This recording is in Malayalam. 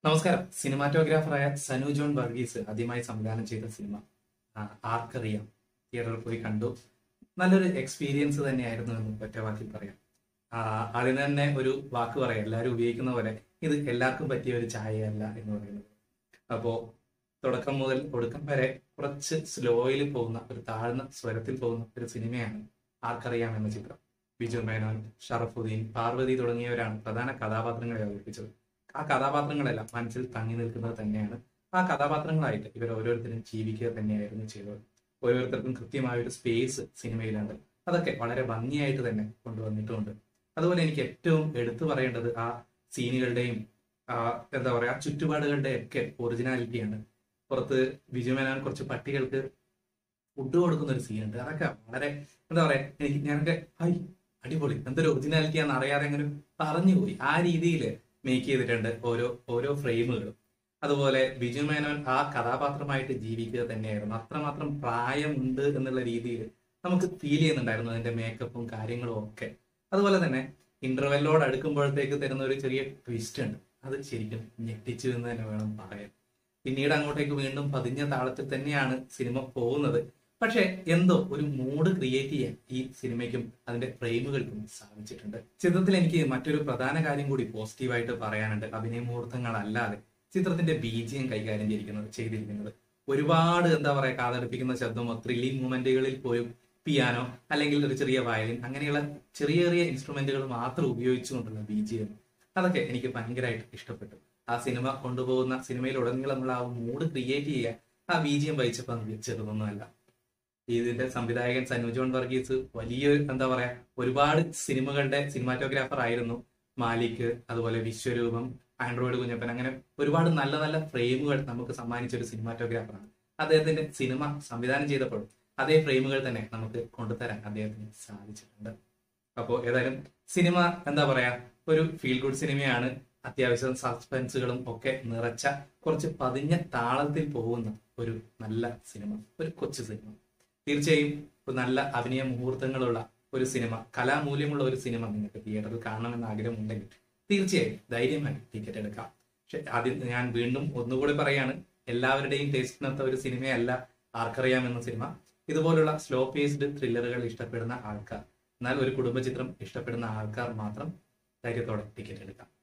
നമസ്കാരം സിനിമാറ്റോഗ്രാഫറായ സനു ജോൺ വർഗീസ് ആദ്യമായി സംവിധാനം ചെയ്ത സിനിമ ആ, ആർക്കറിയാം തിയേറ്ററിൽ പോയി കണ്ടു നല്ലൊരു എക്സ്പീരിയൻസ് തന്നെയായിരുന്നു എന്ന് ഒറ്റ വാക്കിൽ പറയാം ആ, അതിന് തന്നെ ഒരു വാക്ക് പറയാം എല്ലാവരും ഉപയോഗിക്കുന്ന പോലെ ഇത് എല്ലാവർക്കും പറ്റിയ ഒരു ചായയല്ല എന്ന് പറയുന്നത് അപ്പോ തുടക്കം മുതൽ ഒടുക്കം വരെ കുറച്ച് സ്ലോയിൽ പോകുന്ന ഒരു താഴ്ന്ന സ്വരത്തിൽ പോകുന്ന ഒരു സിനിമയാണ് ആർക്കറിയാം എന്ന ചിത്രം ബിജു മേനോൻ ഷറഫുദ്ദീൻ പാർവതി തുടങ്ങിയവരാണ് പ്രധാന കഥാപാത്രങ്ങളെ അവതരിപ്പിച്ചത് ആ കഥാപാത്രങ്ങളെല്ലാം മനസ്സിൽ തങ്ങി നിൽക്കുന്നത് തന്നെയാണ് ആ കഥാപാത്രങ്ങളായിട്ട് ഇവർ ഓരോരുത്തരും ജീവിക്കുക തന്നെയായിരുന്നു ചെയ്തത് ഓരോരുത്തർക്കും കൃത്യമായ ഒരു സ്പേസ് സിനിമയിലുണ്ട് അതൊക്കെ വളരെ ഭംഗിയായിട്ട് തന്നെ കൊണ്ടുവന്നിട്ടുമുണ്ട് അതുപോലെ എനിക്ക് ഏറ്റവും എടുത്തു പറയേണ്ടത് ആ സീനുകളുടെയും ആ എന്താ പറയാ ചുറ്റുപാടുകളുടെ ഒക്കെ ഒറിജിനാലിറ്റിയാണ് പുറത്ത് ബിജുമേനാൻ കുറച്ച് പട്ടികൾക്ക് ഫുഡ് കൊടുക്കുന്ന ഒരു സീനുണ്ട് അതൊക്കെ വളരെ എന്താ പറയാ എനിക്ക് ഞാനൊക്കെ ഹൈ അടിപൊളി എന്തൊരു ഒറിജിനാലിറ്റി ആണെന്ന് അറിയാതെ അങ്ങനെ പറഞ്ഞുപോയി ആ രീതിയിൽ മേക്ക് ചെയ്തിട്ടുണ്ട് ഓരോ ഓരോ ഫ്രെയിമുകളും അതുപോലെ ബിജു മേനോൻ ആ കഥാപാത്രമായിട്ട് ജീവിക്കുക തന്നെയായിരുന്നു അത്രമാത്രം പ്രായമുണ്ട് എന്നുള്ള രീതിയിൽ നമുക്ക് ഫീൽ ചെയ്യുന്നുണ്ടായിരുന്നു അതിന്റെ മേക്കപ്പും കാര്യങ്ങളും ഒക്കെ അതുപോലെ തന്നെ ഇന്റർവെല്ലോട് അടുക്കുമ്പോഴത്തേക്ക് തരുന്ന ഒരു ചെറിയ ട്വിസ്റ്റ് ഉണ്ട് അത് ശരിക്കും ഞെട്ടിച്ചു എന്ന് തന്നെ വേണം പറയാൻ പിന്നീട് അങ്ങോട്ടേക്ക് വീണ്ടും പതിഞ്ഞ താളത്തിൽ തന്നെയാണ് സിനിമ പോകുന്നത് പക്ഷെ എന്തോ ഒരു മൂഡ് ക്രിയേറ്റ് ചെയ്യാൻ ഈ സിനിമയ്ക്കും അതിന്റെ ഫ്രെയിമുകൾക്കും സാധിച്ചിട്ടുണ്ട് ചിത്രത്തിൽ എനിക്ക് മറ്റൊരു പ്രധാന കാര്യം കൂടി പോസിറ്റീവായിട്ട് പറയാനുണ്ട് അഭിനയ മുഹൂർത്തങ്ങളല്ലാതെ ചിത്രത്തിന്റെ ബീജിയം കൈകാര്യം ചെയ്തിരിക്കുന്നത് ചെയ്തിരിക്കുന്നത് ഒരുപാട് എന്താ പറയാ കാതടുപ്പിക്കുന്ന ശബ്ദമോ ത്രില്ലിംഗ് മൂമെന്റുകളിൽ പോലും പിയാനോ അല്ലെങ്കിൽ ഒരു ചെറിയ വയലിൻ അങ്ങനെയുള്ള ചെറിയ ചെറിയ ഇൻസ്ട്രുമെന്റുകൾ മാത്രം ഉപയോഗിച്ചുകൊണ്ടുള്ള ബീജിയം അതൊക്കെ എനിക്ക് ഭയങ്കരമായിട്ട് ഇഷ്ടപ്പെട്ടു ആ സിനിമ കൊണ്ടുപോകുന്ന സിനിമയിൽ ഉടനീളമുള്ള ആ മൂഡ് ക്രിയേറ്റ് ചെയ്യാൻ ആ ബീജിയം വഹിച്ചപ്പോൾ ചെറുതൊന്നുമല്ല ഇതിന്റെ സംവിധായകൻ സനു ജോൺ വർഗീസ് വലിയൊരു എന്താ പറയാ ഒരുപാട് സിനിമകളുടെ സിനിമാറ്റോഗ്രാഫർ ആയിരുന്നു മാലിക് അതുപോലെ വിശ്വരൂപം ആൻഡ്രോയിഡ് കുഞ്ഞപ്പൻ അങ്ങനെ ഒരുപാട് നല്ല നല്ല ഫ്രെയിമുകൾ നമുക്ക് സമ്മാനിച്ച ഒരു സിനിമാറ്റോഗ്രാഫറാണ് അദ്ദേഹത്തിന്റെ സിനിമ സംവിധാനം ചെയ്തപ്പോൾ അതേ ഫ്രെയിമുകൾ തന്നെ നമുക്ക് കൊണ്ടുതരാൻ അദ്ദേഹത്തിന് സാധിച്ചിട്ടുണ്ട് അപ്പോൾ ഏതായാലും സിനിമ എന്താ പറയാ ഒരു ഫീൽ ഗുഡ് സിനിമയാണ് അത്യാവശ്യം സസ്പെൻസുകളും ഒക്കെ നിറച്ച കുറച്ച് പതിഞ്ഞ താളത്തിൽ പോകുന്ന ഒരു നല്ല സിനിമ ഒരു കൊച്ചു സിനിമ തീർച്ചയായും ഒരു നല്ല അഭിനയ മുഹൂർത്തങ്ങളുള്ള ഒരു സിനിമ കലാമൂല്യമുള്ള ഒരു സിനിമ നിങ്ങൾക്ക് തിയേറ്ററിൽ കാണണമെന്ന് ആഗ്രഹമുണ്ടെങ്കിൽ തീർച്ചയായും ധൈര്യമായി ടിക്കറ്റ് എടുക്കാം പക്ഷെ ആദ്യം ഞാൻ വീണ്ടും ഒന്നുകൂടി പറയാണ് എല്ലാവരുടെയും ടേസ്റ്റിനൊത്ത ഒരു സിനിമയല്ല ആർക്കറിയാം എന്ന സിനിമ ഇതുപോലുള്ള സ്ലോ പേസ്ഡ് ത്രില്ലറുകൾ ഇഷ്ടപ്പെടുന്ന ആൾക്കാർ എന്നാൽ ഒരു കുടുംബ ചിത്രം ഇഷ്ടപ്പെടുന്ന ആൾക്കാർ മാത്രം ധൈര്യത്തോടെ ടിക്കറ്റ് എടുക്കാം